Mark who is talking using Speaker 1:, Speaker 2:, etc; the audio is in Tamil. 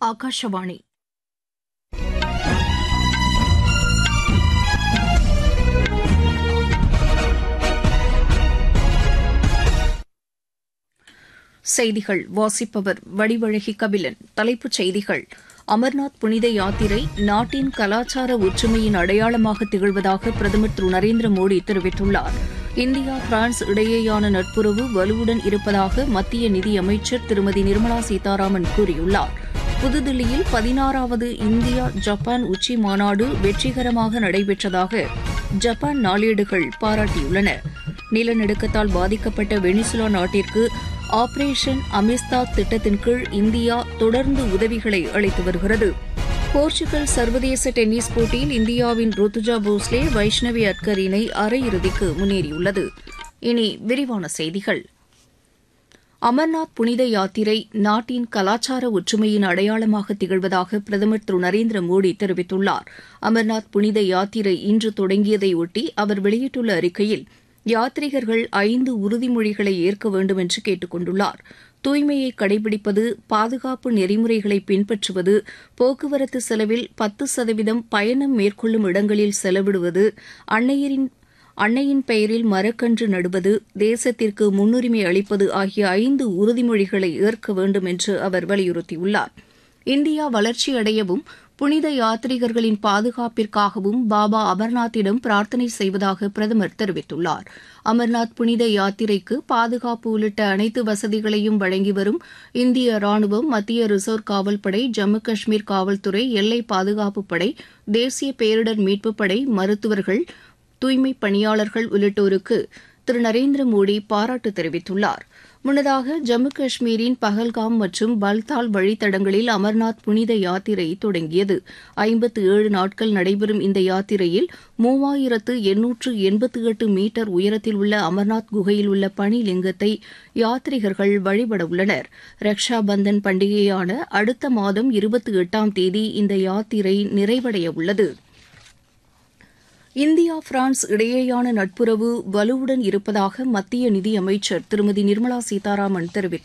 Speaker 1: ஆகாஷவாணி செய்திகள் வாசிப்பவர் வடிவழகி கபிலன் தலைப்புச் செய்திகள் அமர்நாத் புனித யாத்திரை நாட்டின் கலாச்சார ஒற்றுமையின் அடையாளமாக திகழ்வதாக பிரதமர் திரு நரேந்திர மோடி தெரிவித்துள்ளார் இந்தியா பிரான்ஸ் இடையேயான நட்புறவு வலுவுடன் இருப்பதாக மத்திய நிதியமைச்சர் திருமதி நிர்மலா சீதாராமன் கூறியுள்ளார் புதுதில்லியில் பதினாறாவது இந்தியா ஜப்பான் உச்சி மாநாடு வெற்றிகரமாக நடைபெற்றதாக ஜப்பான் நாளேடுகள் பாராட்டியுள்ளன நிலநடுக்கத்தால் பாதிக்கப்பட்ட வெனிசுலா நாட்டிற்கு ஆபரேஷன் அமிஸ்தாத் திட்டத்தின் கீழ் இந்தியா தொடர்ந்து உதவிகளை அளித்து வருகிறது போர்ச்சுகல் சர்வதேச டென்னிஸ் போட்டியில் இந்தியாவின் ருத்துஜா போஸ்லே வைஷ்ணவி அட்கர் இணை அரையிறுதிக்கு முன்னேறியுள்ளது இனி விரிவான செய்திகள் அமர்நாத் புனித யாத்திரை நாட்டின் கலாச்சார ஒற்றுமையின் அடையாளமாக திகழ்வதாக பிரதமர் திரு நரேந்திர மோடி தெரிவித்துள்ளார் அமர்நாத் புனித யாத்திரை இன்று தொடங்கியதையொட்டி அவர் வெளியிட்டுள்ள அறிக்கையில் யாத்ரீகர்கள் ஐந்து உறுதிமொழிகளை ஏற்க வேண்டும் என்று கேட்டுக் கொண்டுள்ளார் தூய்மையை கடைபிடிப்பது பாதுகாப்பு நெறிமுறைகளை பின்பற்றுவது போக்குவரத்து செலவில் பத்து சதவீதம் பயணம் மேற்கொள்ளும் இடங்களில் செலவிடுவது அன்னையரின் அன்னையின் பெயரில் மரக்கன்று நடுவது தேசத்திற்கு முன்னுரிமை அளிப்பது ஆகிய ஐந்து உறுதிமொழிகளை ஏற்க வேண்டும் என்று அவர் வலியுறுத்தியுள்ளார் இந்தியா வளர்ச்சியடையவும் புனித யாத்ரீகர்களின் பாதுகாப்பிற்காகவும் பாபா அமர்நாத்திடம் பிரார்த்தனை செய்வதாக பிரதமர் தெரிவித்துள்ளார் அமர்நாத் புனித யாத்திரைக்கு பாதுகாப்பு உள்ளிட்ட அனைத்து வசதிகளையும் வழங்கி வரும் இந்திய ராணுவம் மத்திய ரிசர்வ் காவல்படை ஜம்மு காஷ்மீர் காவல்துறை எல்லை பாதுகாப்புப் படை தேசிய பேரிடர் மீட்புப் படை மருத்துவர்கள் தூய்மை பணியாளர்கள் உள்ளிட்டோருக்கு திரு நரேந்திர மோடி பாராட்டு தெரிவித்துள்ளார் முன்னதாக ஜம்மு காஷ்மீரின் பஹல்காம் மற்றும் பல்தால் வழித்தடங்களில் அமர்நாத் புனித யாத்திரை தொடங்கியது ஐம்பத்து ஏழு நாட்கள் நடைபெறும் இந்த யாத்திரையில் மூவாயிரத்து எண்ணூற்று எண்பத்து எட்டு மீட்டர் உயரத்தில் உள்ள அமர்நாத் குகையில் உள்ள பனிலிங்கத்தை யாத்ரிகர்கள் வழிபட உள்ளனர் ரக்ஷா பந்தன் பண்டிகையான அடுத்த மாதம் இருபத்தி எட்டாம் தேதி இந்த யாத்திரை நிறைவடைய உள்ளது இந்தியா பிரான்ஸ் இடையேயான நட்புறவு வலுவுடன் இருப்பதாக மத்திய நிதியமைச்சர் திருமதி நிர்மலா சீதாராமன் தெரிவித்துள்ளார்